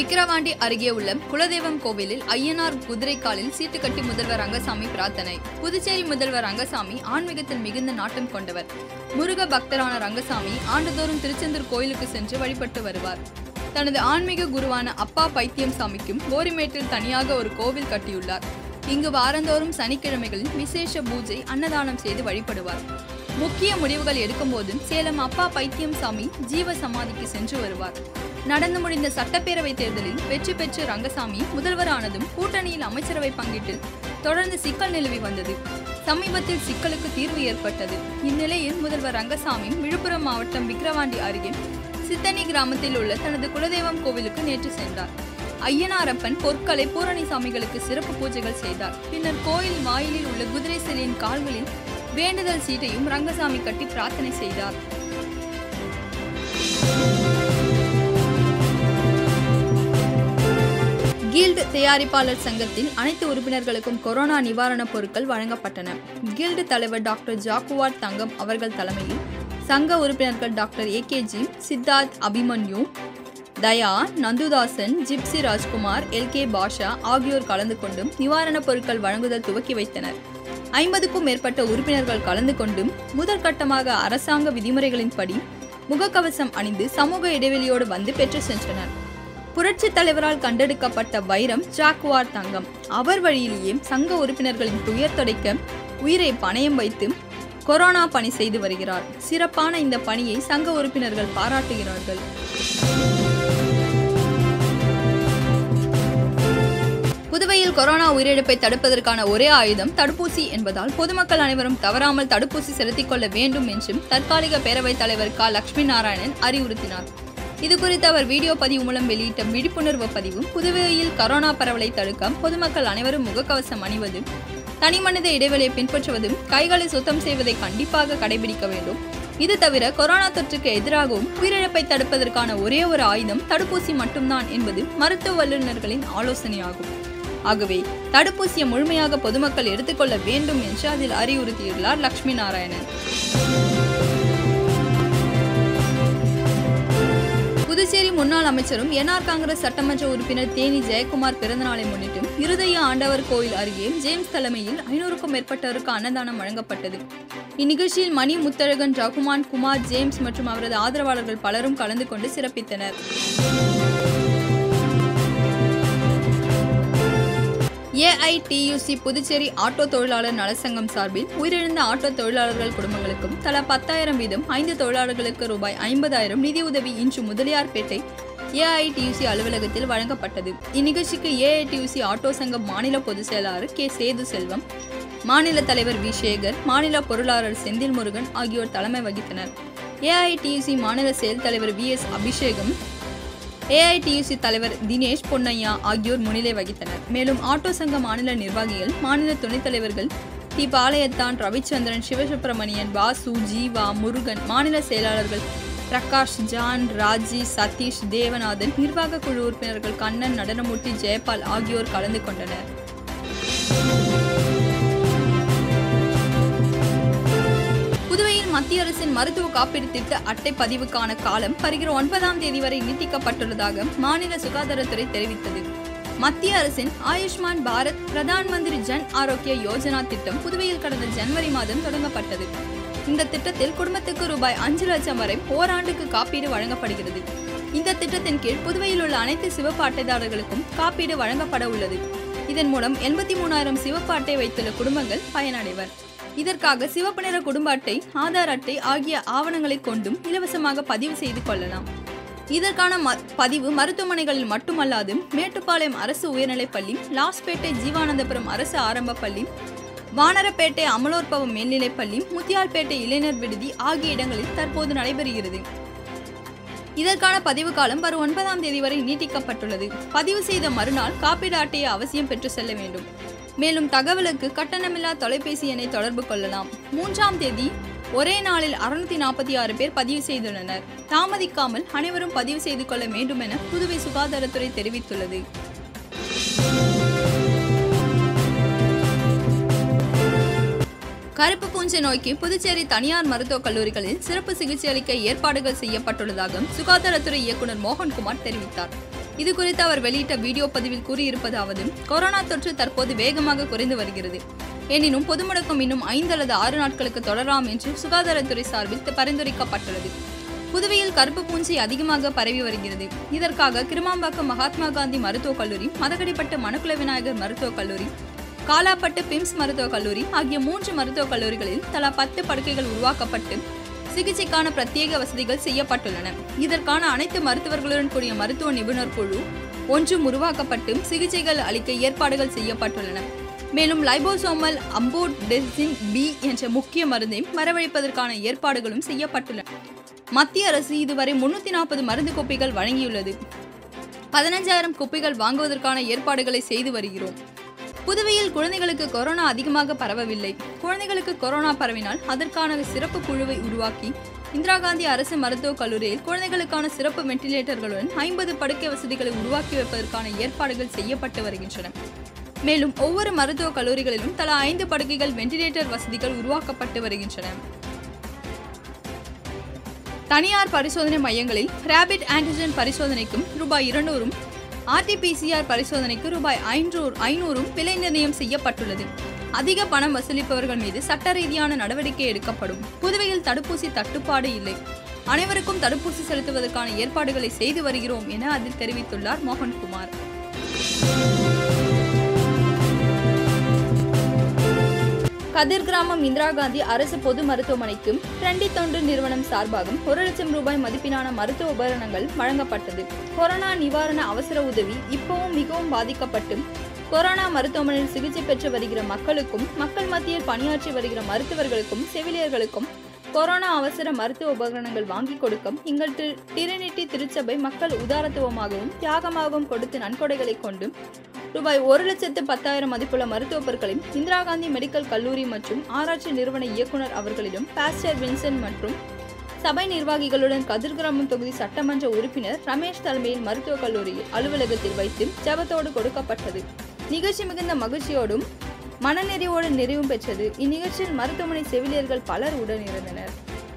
விக்கிரவாண்டி அருகே உள்ள குலதெய்வம் கோவிலில் ஐயனார் குதிரைக்காலில் சீட்டு கட்டி முதல்வர் ரங்கசாமி பிரார்த்தனை புதுச்சேரி முதல்வர் ரங்கசாமி ஆன்மீகத்தில் மிகுந்த நாட்டம் கொண்டவர் முருக பக்தரான ரங்கசாமி ஆண்டுதோறும் திருச்செந்தூர் கோயிலுக்கு சென்று வழிபட்டு வருவார் தனது ஆன்மீக குருவான அப்பா பைத்தியம் சாமிக்கும் கோரிமேட்டில் தனியாக ஒரு கோவில் கட்டியுள்ளார் இங்கு வாரந்தோறும் சனிக்கிழமைகளில் விசேஷ பூஜை அன்னதானம் செய்து வழிபடுவார் முக்கிய முடிவுகள் எடுக்கும்போது சேலம் அப்பா பைத்தியம் சாமி ஜீவ சமாதிக்கு சென்று வருவார் நடந்து முடிந்த சட்டப்பேரவை தேர்தலில் வெற்றி பெற்ற ரங்கசாமி முதல்வரானதும் கூட்டணியில் அமைச்சரவை பங்கீட்டில் தொடர்ந்து சிக்கல் நிலவி வந்தது சமீபத்தில் சிக்கலுக்கு தீர்வு ஏற்பட்டது இந்நிலையில் முதல்வர் ரங்கசாமி விழுப்புரம் மாவட்டம் விக்கிரவாண்டி அருகே சித்தனி கிராமத்தில் உள்ள தனது குலதெய்வம் கோவிலுக்கு நேற்று சென்றார் ஐயனாரப்பன் பொற்களை பூரணி சாமிகளுக்கு சிறப்பு பூஜைகள் செய்தார் பின்னர் கோயில் வாயிலில் உள்ள குதிரை சிலையின் கால்களில் வேண்டுதல் சீட்டையும் ரங்கசாமி கட்டி பிரார்த்தனை செய்தார் கில்டு தயாரிப்பாளர் சங்கத்தில் அனைத்து உறுப்பினர்களுக்கும் கொரோனா நிவாரணப் பொருட்கள் வழங்கப்பட்டன கில்டு தலைவர் டாக்டர் ஜாக்குவார் தங்கம் அவர்கள் தலைமையில் சங்க உறுப்பினர்கள் doctor A K G Siddharth Abhimanyu Daya Nandudasan Gypsy Rajkumar L K Basha ஆகியோர் கலந்து கொண்டும் நிவாரணப் பொருட்கள் வழங்குதல் துவக்கி வைத்தனர் ஐம்பதுக்கும் மேற்பட்ட உறுப்பினர்கள் கலந்து கொண்டும் முதற்கட்டமாக அரசாங்க விதிமுறைகளின்படி முகக்கவசம் அணிந்து சமூக இடைவெளியோடு வந்து பெற்று சென்றனர் புரட்சி தலைவரால் கண்டெடுக்கப்பட்ட வைரம் ஜாக்குவார் தங்கம் அவர் வழியிலேயே சங்க உறுப்பினர்களின் துயர் துடைக்க உயிரை பணயம் வைத்து கொரோனா பணி செய்து வருகிறார் சிறப்பான இந்த பணியை சங்க உறுப்பினர்கள் பாராட்டுகிறார்கள் புதுவையில் கொரோனா உயிரிழப்பை தடுப்பதற்கான ஒரே ஆயுதம் தடுப்பூசி என்பதால் பொதுமக்கள் அனைவரும் தவறாமல் தடுப்பூசி செலுத்திக் கொள்ள வேண்டும் என்றும் தற்காலிக பேரவைத் தலைவர் க லட்சுமி நாராயணன் அறிவுறுத்தினார் இது குறித்து அவர் வீடியோ பதிவு மூலம் வெளியிட்ட விழிப்புணர்வு பதிவும் புதுவையில் கரோனா பரவலை தடுக்க பொதுமக்கள் அனைவரும் முகக்கவசம் அணிவது தனிமனித இடைவெளியை பின்பற்றுவதும் கைகளை சுத்தம் செய்வதை கண்டிப்பாக கடைபிடிக்க வேண்டும் இது தவிர கொரோனா தொற்றுக்கு எதிராகவும் உயிரிழப்பை தடுப்பதற்கான ஒரே ஒரு ஆயுதம் தடுப்பூசி மட்டும்தான் என்பது மருத்துவ வல்லுநர்களின் ஆலோசனையாகும் ஆகவே தடுப்பூசியை முழுமையாக பொதுமக்கள் எடுத்துக்கொள்ள வேண்டும் என்று அதில் அறிவுறுத்தியுள்ளார் லட்சுமி நாராயணன் புதுச்சேரி முன்னாள் அமைச்சரும் என்ஆர் காங்கிரஸ் சட்டமன்ற உறுப்பினர் தேனி ஜெயக்குமார் பிறந்தநாளை முன்னிட்டு இருதய ஆண்டவர் கோயில் அருகே ஜேம்ஸ் தலைமையில் ஐநூறுக்கும் மேற்பட்டோருக்கு அன்னதானம் வழங்கப்பட்டது இந்நிகழ்ச்சியில் மணி முத்தழகன் ரகுமான் குமார் ஜேம்ஸ் மற்றும் அவரது ஆதரவாளர்கள் பலரும் கலந்து கொண்டு சிறப்பித்தனர் ஏஐடியூசி புதுச்சேரி ஆட்டோ தொழிலாளர் நலசங்கம் சார்பில் உயிரிழந்த ஆட்டோ தொழிலாளர்கள் குடும்பங்களுக்கும் தலா பத்தாயிரம் வீதம் ஐந்து தொழிலாளர்களுக்கு ரூபாய் ஐம்பதாயிரம் நிதியுதவி இன்று முதலியார்பேட்டை ஏஐடியூசி அலுவலகத்தில் வழங்கப்பட்டது இந்நிகழ்ச்சிக்கு ஏஐடியூசி ஆட்டோ சங்கம் மாநில பொதுச் செயலாளர் கே சேது செல்வம் மாநில தலைவர் வி சேகர் மாநில பொருளாளர் செந்தில் முருகன் ஆகியோர் தலைமை வகித்தனர் ஏஐடியூசி மாநில செயல் தலைவர் வி எஸ் அபிஷேகம் ஏஐடியூசி தலைவர் தினேஷ் பொன்னையா ஆகியோர் முன்னிலை வகித்தனர் மேலும் ஆட்டோ சங்க மாநில நிர்வாகிகள் மாநில துணைத் தலைவர்கள் டி பாளையத்தான் ரவிச்சந்திரன் சிவசுப்பிரமணியன் வாசு ஜீவா முருகன் மாநில செயலாளர்கள் பிரகாஷ் ஜான் ராஜி சதீஷ் தேவநாதன் நிர்வாக குழு உறுப்பினர்கள் கண்ணன் நடனமூர்த்தி ஜெயபால் ஆகியோர் கலந்து கொண்டனர் புதுவையில் மத்திய அரசின் மருத்துவ காப்பீடு திட்ட அட்டை பதிவுக்கான காலம் வருகிற ஒன்பதாம் தேதி வரை நீட்டிக்கப்பட்டுள்ளதாக மாநில சுகாதாரத்துறை தெரிவித்தது மத்திய அரசின் ஆயுஷ்மான் பாரத் பிரதான் மந்திரி ஜன் ஆரோக்கிய யோஜனா திட்டம் புதுவையில் கடந்த ஜனவரி மாதம் தொடங்கப்பட்டது இந்த திட்டத்தில் குடும்பத்துக்கு ரூபாய் அஞ்சு லட்சம் வரை ஓராண்டுக்கு காப்பீடு வழங்கப்படுகிறது இந்த திட்டத்தின் கீழ் புதுவையில் உள்ள அனைத்து சிவப்பு அட்டைதாரர்களுக்கும் காப்பீடு வழங்கப்பட உள்ளது இதன் மூலம் எண்பத்தி மூணாயிரம் சிவப்பு அட்டை வைத்துள்ள குடும்பங்கள் பயனடைவர் இதற்காக சிவப்பு நிற குடும்ப அட்டை ஆதார் அட்டை ஆகிய ஆவணங்களை கொண்டும் இலவசமாக பதிவு செய்து கொள்ளலாம் இதற்கான ம- பதிவு மருத்துவமனைகளில் மட்டுமல்லாது மேட்டுப்பாளையம் அரசு உயர்நிலைப்பள்ளி லாஸ்பேட்டை ஜீவானந்தபுரம் அரசு ஆரம்ப பள்ளி வானரப்பேட்டை அமலோற்பவம் மேல்நிலைப்பள்ளி முத்தியால்பேட்டை இளைஞர் விடுதி ஆகிய இடங்களில் தற்போது நடைபெறுகிறது இதற்கான பதிவு காலம் வரும் ஒன்பதாம் தேதி வரை நீட்டிக்கப்பட்டுள்ளது பதிவு செய்த மறுநாள் காப்பீடு அட்டையை அவசியம் பெற்று செல்ல வேண்டும் மேலும் தகவலுக்கு கட்டணமில்லா தொலைபேசி எண்ணை தொடர்பு கொள்ளலாம் மூன்றாம் தேதி ஒரே நாளில் அறுநூத்தி நாற்பத்தி ஆறு பேர் பதிவு செய்துள்ளனர் தாமதிக்காமல் அனைவரும் பதிவு செய்து கொள்ள வேண்டும் என புதுவை சுகாதாரத்துறை தெரிவித்துள்ளது கருப்பு பூஞ்சை நோய்க்கு புதுச்சேரி தனியார் மருத்துவக் கல்லூரிகளில் சிறப்பு சிகிச்சை அளிக்க ஏற்பாடுகள் செய்யப்பட்டுள்ளதாக சுகாதாரத்துறை இயக்குநர் மோகன்குமார் தெரிவித்தார் இது குறித்து அவர் வெளியிட்ட வீடியோ பதிவில் கூறியிருப்பதாவது கொரோனா தொற்று தற்போது வேகமாக குறைந்து வருகிறது எனினும் பொது முடக்கம் இன்னும் ஐந்து அல்லது ஆறு நாட்களுக்கு தொடரலாம் என்று சுகாதாரத்துறை சார்பில் பரிந்துரைக்கப்பட்டுள்ளது புதுவையில் கருப்பு பூஞ்சி அதிகமாக பரவி வருகிறது இதற்காக கிருமாம்பாக்கம் மகாத்மா காந்தி மருத்துவக் கல்லூரி மதகடிப்பட்டு மணக்குல விநாயகர் மருத்துவக் கல்லூரி காலாப்பட்டு பிம்ஸ் மருத்துவக் கல்லூரி ஆகிய மூன்று மருத்துவக் கல்லூரிகளில் தலா பத்து படுக்கைகள் உருவாக்கப்பட்டு சிகிச்சைக்கான பிரத்யேக வசதிகள் செய்யப்பட்டுள்ளன இதற்கான அனைத்து மருத்துவர்களுடன் கூடிய மருத்துவ நிபுணர் குழு ஒன்றும் உருவாக்கப்பட்டு சிகிச்சைகள் அளிக்க ஏற்பாடுகள் செய்யப்பட்டுள்ளன மேலும் லைபோசோமல் அம்போடெசின் பி என்ற முக்கிய மருந்தை வரவழைப்பதற்கான ஏற்பாடுகளும் செய்யப்பட்டுள்ளன மத்திய அரசு இதுவரை முன்னூத்தி நாற்பது மருந்து குப்பைகள் வழங்கியுள்ளது பதினஞ்சாயிரம் குப்பைகள் வாங்குவதற்கான ஏற்பாடுகளை செய்து வருகிறோம் புதுவையில் குழந்தைகளுக்கு கொரோனா அதிகமாக பரவவில்லை குழந்தைகளுக்கு கொரோனா பரவினால் அதற்கான சிறப்பு குழுவை உருவாக்கி இந்திரா காந்தி அரசு மருத்துவக் கல்லூரியில் குழந்தைகளுக்கான சிறப்பு வெண்டிலேட்டர்களுடன் ஐம்பது படுக்கை வசதிகளை உருவாக்கி வைப்பதற்கான ஏற்பாடுகள் செய்யப்பட்டு வருகின்றன மேலும் ஒவ்வொரு மருத்துவக் கல்லூரிகளிலும் தலா ஐந்து படுக்கைகள் வெண்டிலேட்டர் வசதிகள் உருவாக்கப்பட்டு வருகின்றன தனியார் பரிசோதனை மையங்களில் ரேபிட் ஆன்டிஜென் பரிசோதனைக்கும் ரூபாய் இருநூறும் ஆர்டிபிசிஆர் பரிசோதனைக்கு ரூபாய் ஐநூறு ஐநூறும் விலை நிர்ணயம் செய்யப்பட்டுள்ளது அதிக பணம் வசூலிப்பவர்கள் மீது சட்ட ரீதியான நடவடிக்கை எடுக்கப்படும் புதுவையில் தடுப்பூசி தட்டுப்பாடு இல்லை அனைவருக்கும் தடுப்பூசி செலுத்துவதற்கான ஏற்பாடுகளை செய்து வருகிறோம் என அதில் தெரிவித்துள்ளார் மோகன்குமார் கதிர் கிராமம் இந்திரா காந்தி அரசு பொது மருத்துவமனைக்கும் ட்ரெண்டி தொண்டு நிறுவனம் சார்பாக ஒரு லட்சம் ரூபாய் மதிப்பிலான மருத்துவ உபகரணங்கள் வழங்கப்பட்டது கொரோனா நிவாரண அவசர உதவி இப்பவும் மிகவும் பாதிக்கப்பட்டு கொரோனா மருத்துவமனையில் சிகிச்சை பெற்று வருகிற மக்களுக்கும் மக்கள் மத்தியில் பணியாற்றி வருகிற மருத்துவர்களுக்கும் செவிலியர்களுக்கும் கொரோனா அவசர மருத்துவ உபகரணங்கள் வாங்கி கொடுக்கும் எங்கள் தி- டிரினிட்டி திருச்சபை மக்கள் உதாரத்துவமாகவும் தியாகமாகவும் கொடுத்த நன்கொடைகளை கொண்டு ரூபாய் ஒரு லட்சத்து பத்தாயிரம் மதிப்புள்ள மருத்துவப் பொருட்களையும் இந்திரா காந்தி மெடிக்கல் கல்லூரி மற்றும் ஆராய்ச்சி நிறுவன இயக்குனர் அவர்களிடம் பாஸ்டர் வின்சென்ட் மற்றும் சபை நிர்வாகிகளுடன் கதிர்கிராமம் தொகுதி சட்டமன்ற உறுப்பினர் ரமேஷ் தலைமையில் மருத்துவக் கல்லூரியில் அலுவலகத்தில் வைத்து ஜெபத்தோடு கொடுக்கப்பட்டது நிகழ்ச்சி மிகுந்த மகிழ்ச்சியோடும் மனநிறைவோடு நிறைவும் பெற்றது இந்நிகழ்ச்சியில் மருத்துவமனை செவிலியர்கள் பலர் உடனிருந்தனர்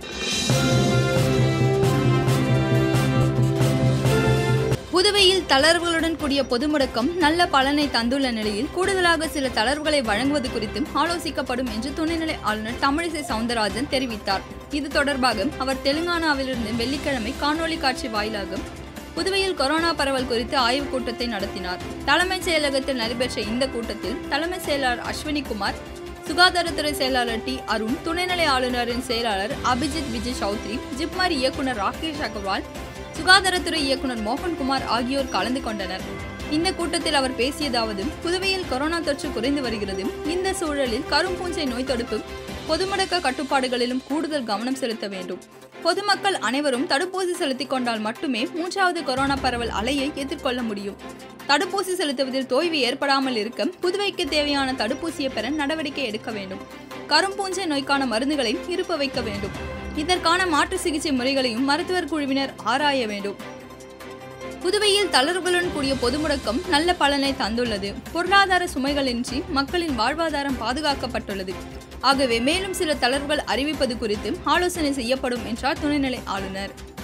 புதுவையில் தளர்வுகளுடன் கூடிய பொது முடக்கம் நல்ல பலனை தந்துள்ள நிலையில் கூடுதலாக சில தளர்வுகளை வழங்குவது குறித்தும் ஆலோசிக்கப்படும் என்று துணைநிலை ஆளுநர் தமிழிசை சவுந்தரராஜன் தெரிவித்தார் இது தொடர்பாக அவர் தெலுங்கானாவிலிருந்து வெள்ளிக்கிழமை காணொலி காட்சி வாயிலாக புதுவையில் கொரோனா பரவல் குறித்து ஆய்வுக் கூட்டத்தை நடத்தினார் தலைமைச் செயலகத்தில் நடைபெற்ற இந்த கூட்டத்தில் தலைமை செயலாளர் அஸ்வினி குமார் சுகாதாரத்துறை செயலாளர் டி அருண் துணைநிலை ஆளுநரின் செயலாளர் அபிஜித் விஜய் சௌத்ரி ஜிப்மர் இயக்குனர் ராகேஷ் அகர்வால் சுகாதாரத்துறை இயக்குனர் மோகன்குமார் ஆகியோர் கலந்து கொண்டனர் இந்த கூட்டத்தில் அவர் பேசியதாவது புதுவையில் கொரோனா தொற்று குறைந்து வருகிறது இந்த சூழலில் கரும்பூஞ்சை நோய் தடுப்பு பொதுமுடக்க கட்டுப்பாடுகளிலும் கூடுதல் கவனம் செலுத்த வேண்டும் பொதுமக்கள் அனைவரும் தடுப்பூசி செலுத்திக் கொண்டால் மட்டுமே மூன்றாவது கொரோனா பரவல் அலையை எதிர்கொள்ள முடியும் தடுப்பூசி செலுத்துவதில் தொய்வு ஏற்படாமல் இருக்க புதுவைக்கு தேவையான தடுப்பூசியை பெற நடவடிக்கை எடுக்க வேண்டும் கரும்பூஞ்சை நோய்க்கான மருந்துகளை இருப்பு வைக்க வேண்டும் இதற்கான மாற்று சிகிச்சை முறைகளையும் மருத்துவர் குழுவினர் ஆராய வேண்டும் புதுவையில் தளர்வுகளுடன் கூடிய பொது முடக்கம் நல்ல பலனை தந்துள்ளது பொருளாதார சுமைகளின்றி மக்களின் வாழ்வாதாரம் பாதுகாக்கப்பட்டுள்ளது ஆகவே மேலும் சில தளர்வுகள் அறிவிப்பது குறித்து ஆலோசனை செய்யப்படும் என்றார் துணைநிலை ஆளுநர்